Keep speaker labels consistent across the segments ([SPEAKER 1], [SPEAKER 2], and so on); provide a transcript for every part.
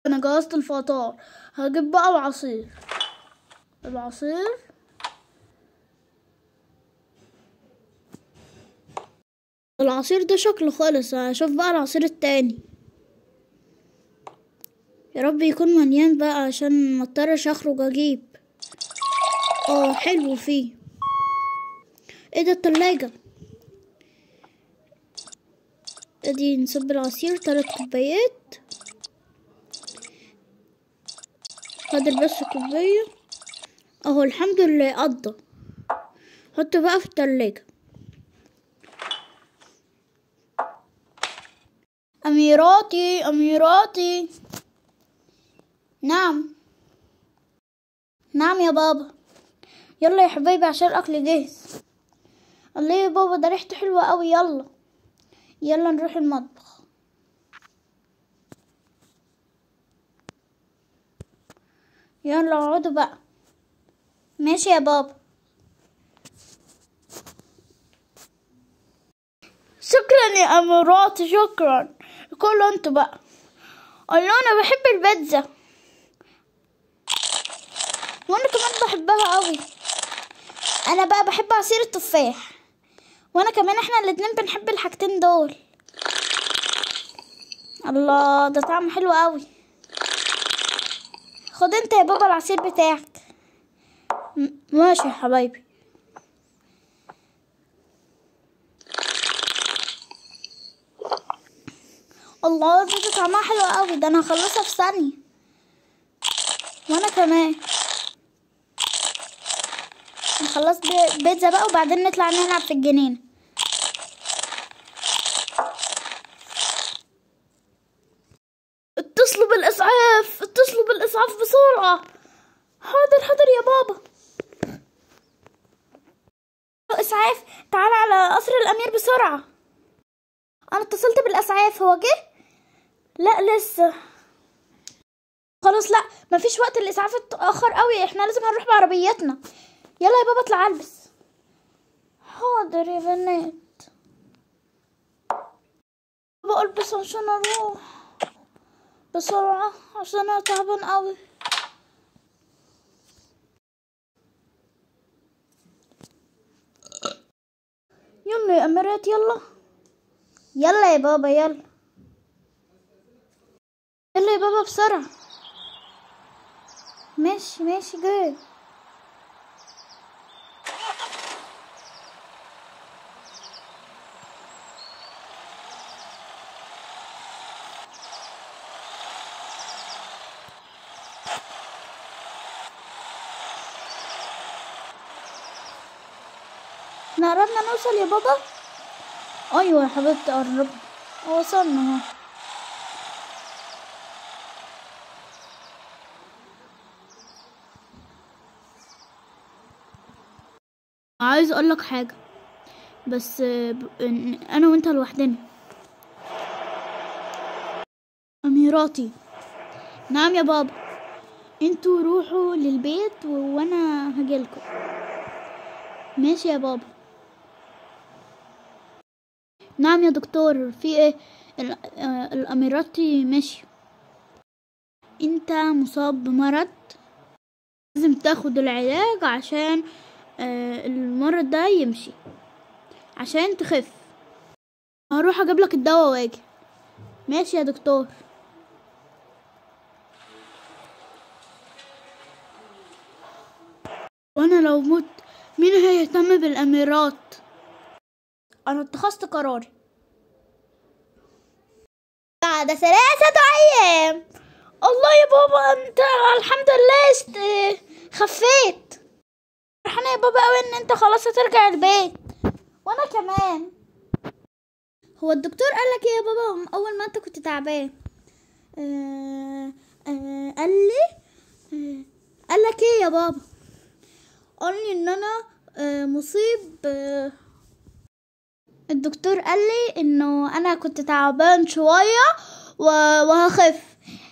[SPEAKER 1] انا جهزت الفطار هجيب بقى العصير العصير العصير ده شكله خالص هشوف بقى العصير التاني يا رب يكون مليان بقى عشان ما اضطرش اخرج اجيب اه حلو فيه ايه ده التلاجة ادي نصب العصير تلات كوبايات فاضل بس كوباية اهو الحمد لله قضى حطه بقى في التلاجة أميراتي أميراتي نعم نعم يا بابا يلا يا حبايبي عشان الأكل جاهز الله يا بابا ده ريحته حلوة قوي يلا يلا نروح المطبخ يلا اقعدوا بقى ماشي يا بابا شكرا يا اماراتي شكرا كلوا انتوا بقى الله انا بحب البيتزا وانا كمان بحبها قوي انا بقى بحب عصير التفاح وانا كمان احنا الاتنين بنحب الحاجتين دول الله ده طعم حلو قوي خد انت يا بابا العصير بتاعك م- ماشي يا حبايبي الله البيتزا طعمها حلو قوي ده انا هخلصها في ثانية وانا كمان نخلص بي- بيتزا بقى وبعدين نطلع نلعب في الجنينة اتصلوا بالاسعاف اتصلوا بالاسعاف بسرعة حاضر حاضر يا بابا اسعاف تعال على قصر الامير بسرعة انا اتصلت بالاسعاف هو جه لا لسه خلاص لا مفيش وقت الاسعاف اتاخر قوي احنا لازم هنروح بعربيتنا يلا يا بابا اطلع البس حاضر يا بنات بابا البس عشان اروح بسرعة عشان انا تعبان قوي يلا يا اميرات يلا يلا يا بابا يلا يلا يا بابا بسرعة ماشي ماشي جاي احنا قربنا نوصل يا بابا ايوه يا حبيبتي قربنا وصلنا اهو عايز اقول لك حاجه بس آه، ب- إن- انا وانت لوحدنا اميراتي نعم يا بابا انتوا روحوا للبيت و- وانا هجيلكم ماشي يا بابا نعم يا دكتور في ايه ال- آه، الاميراتي ماشي انت مصاب بمرض لازم تاخد العلاج عشان آه، المرض ده يمشي عشان تخف هروح اجيب لك الدواء واجي ماشي يا دكتور وانا لو مت مين هيهتم بالاميرات انا اتخذت قراري بعد ثلاثة ايام الله يا بابا انت الحمد لله است... خفيت فرحانة يا بابا اوي ان انت خلاص هترجع البيت وانا كمان هو الدكتور قالك ايه يا بابا اول ما انت كنت تعبان آه... آه... قال لي آه... قالك ايه يا بابا قال لي ان انا آه... مصيب آه... الدكتور قال لي انه انا كنت تعبان شويه و... وهخف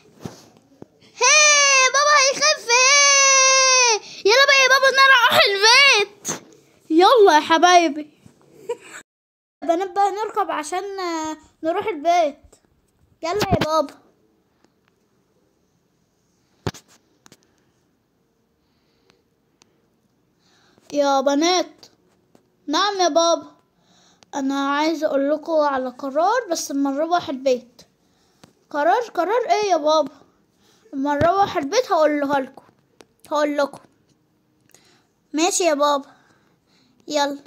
[SPEAKER 1] هي بابا هيخف هي يلا بقى يا بابا نروح البيت يلا يا حبايبي بنات بقى نركب عشان آه، نروح البيت يلا يا بابا يا بنات نعم يا بابا انا عايزه اقول لكم على قرار بس لما نروح البيت قرار قرار ايه يا بابا لما نروح البيت هقولها لكم هقول لكم ماشي يا بابا يلا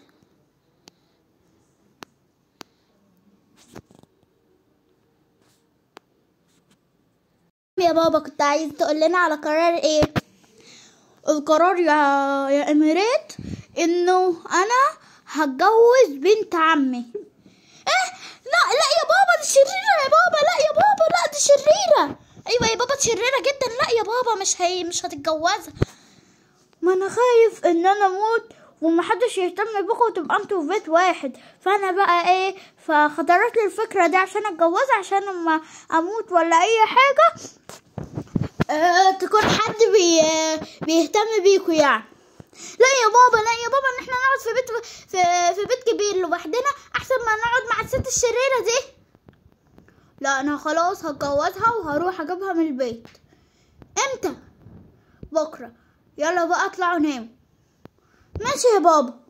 [SPEAKER 1] يا بابا كنت عايز تقول لنا على قرار ايه القرار يا يا اميرات انه انا هتجوز بنت عمي ايه لا لا يا بابا دي شريرة يا بابا لا يا بابا لا دي شريرة ايوه يا بابا دي شريرة جدا لا يا بابا مش هي مش هتتجوزها ما انا خايف ان انا اموت ومحدش يهتم بيكم وتبقى انتوا في بيت واحد فانا بقى ايه فخطرت لي الفكرة دي عشان اتجوزها عشان لما اموت ولا اي حاجة آه تكون حد بي بيهتم بيكوا يعني لا يا بابا لا يا بابا ان احنا نقعد في بيت في, في بيت كبير لوحدنا احسن ما نقعد مع الست الشريرة دي لا انا خلاص هتجوزها وهروح اجيبها من البيت امتى بكرة يلا بقى اطلعوا ناموا ماشي يا بابا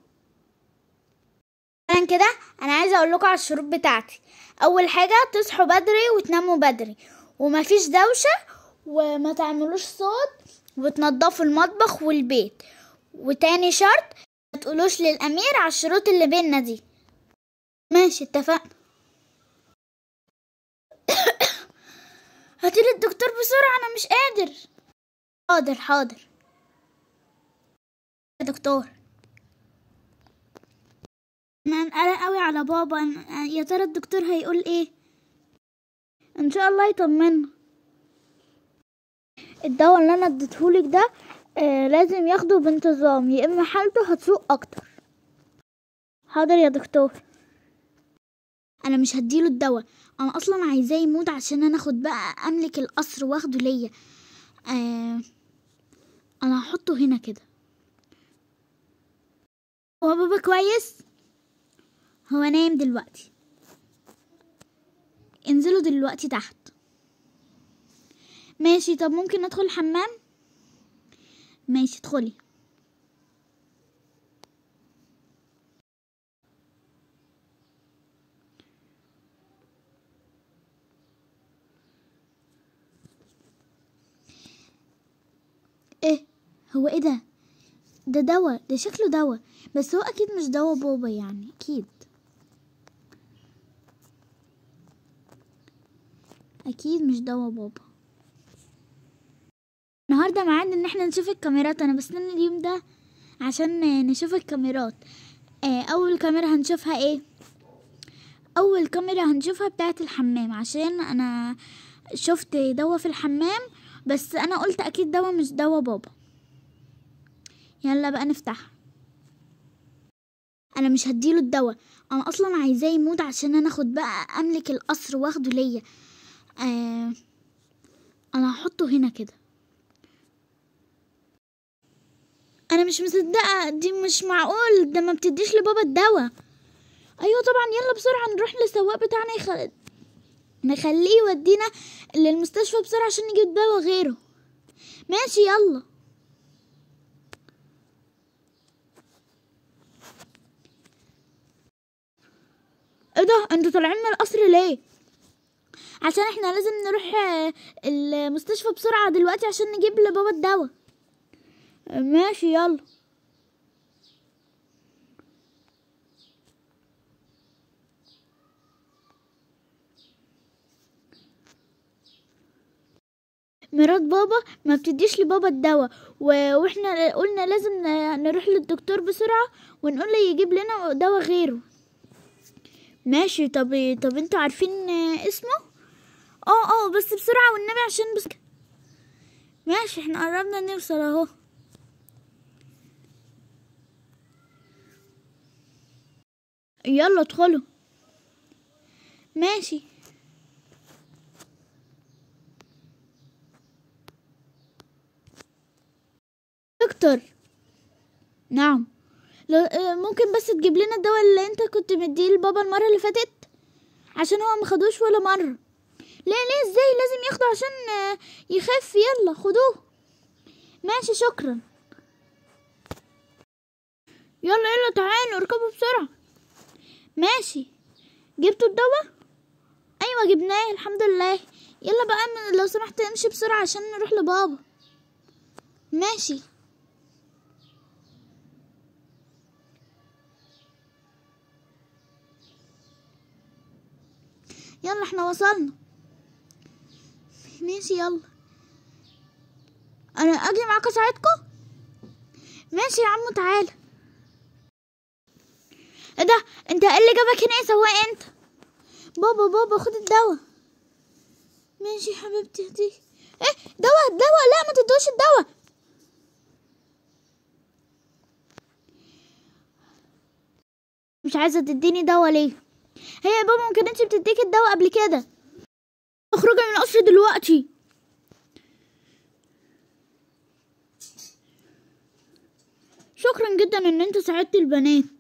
[SPEAKER 1] الان كده انا عايزه اقول لكم على الشروط بتاعتي اول حاجه تصحوا بدري وتناموا بدري ومفيش دوشه وما تعملوش صوت وتنضفوا المطبخ والبيت وتاني شرط ما تقولوش للامير على الشروط اللي بينا دي ماشي اتفقنا هاتيلي الدكتور بسرعه انا مش قادر حاضر حاضر يا دكتور انا قلق قوي على بابا أنا- يا ترى الدكتور هيقول ايه ان شاء الله يطمنا الدواء اللي انا اديتهولك ده آه لازم ياخده بانتظام يا اما حالته هتسوء اكتر حاضر يا دكتور انا مش هديله الدواء انا اصلا عايزاه يموت عشان انا اخد بقى املك القصر واخده ليا آه انا هحطه هنا كده هو بابا كويس هو نايم دلوقتي انزلوا دلوقتي تحت ماشي طب ممكن ادخل الحمام ماشي ادخلي ايه هو ايه ده ده دواء ده شكله دواء بس هو اكيد مش دواء بابا يعني اكيد اكيد مش دواء بابا النهارده ميعاد ان احنا نشوف الكاميرات انا بستنى اليوم ده عشان نشوف الكاميرات آه، اول كاميرا هنشوفها ايه اول كاميرا هنشوفها بتاعه الحمام عشان انا شفت دواء في الحمام بس انا قلت اكيد دواء مش دواء بابا يلا بقى نفتحها انا مش هديله الدواء انا اصلا عايزاه يموت عشان انا اخد بقى املك القصر واخده ليا آه انا هحطه هنا كده انا مش مصدقه دي مش معقول ده ما بتديش لبابا الدواء ايوه طبعا يلا بسرعه نروح للسواق بتاعنا يخ... نخليه يودينا للمستشفى بسرعه عشان نجيب دواء غيره ماشي يلا ايه ده انتوا طالعين من القصر ليه عشان احنا لازم نروح آه، المستشفى بسرعه دلوقتي عشان نجيب لبابا الدواء ماشي يلا مرات بابا ما بتديش لبابا الدواء و... واحنا قلنا لازم ن- نروح للدكتور بسرعة ونقول له يجيب لنا دواء غيره ماشي طب طب انتوا عارفين اسمه اه اه بس بسرعة والنبي عشان بس ماشي احنا قربنا نوصل اهو يلا ادخلوا ماشي دكتور نعم لو آه، ممكن بس تجيب لنا الدواء اللي انت كنت مديه لبابا المرة اللي فاتت عشان هو مخدوش ولا مرة ليه ليه ازاي لازم ياخده عشان آه، يخف يلا خدوه ماشي شكرا يلا يلا تعالوا اركبوا بسرعة ماشي جبتوا الدواء ايوه جبناه الحمد لله يلا بقى من لو سمحت امشي بسرعة عشان نروح لبابا ماشي يلا احنا وصلنا ماشي يلا انا اجي معاك اساعدكم ماشي يا عمو تعالى ايه ده انت ايه اللي جابك هنا يا سواق انت بابا بابا خد الدواء ماشي يا حبيبتي هديك ايه دواء دواء لا ما تدوش الدواء مش عايزه تديني دواء ليه هي يا بابا ما كانتش بتديك الدواء قبل كده اخرجي من القصر دلوقتي شكرا جدا ان انت ساعدت البنات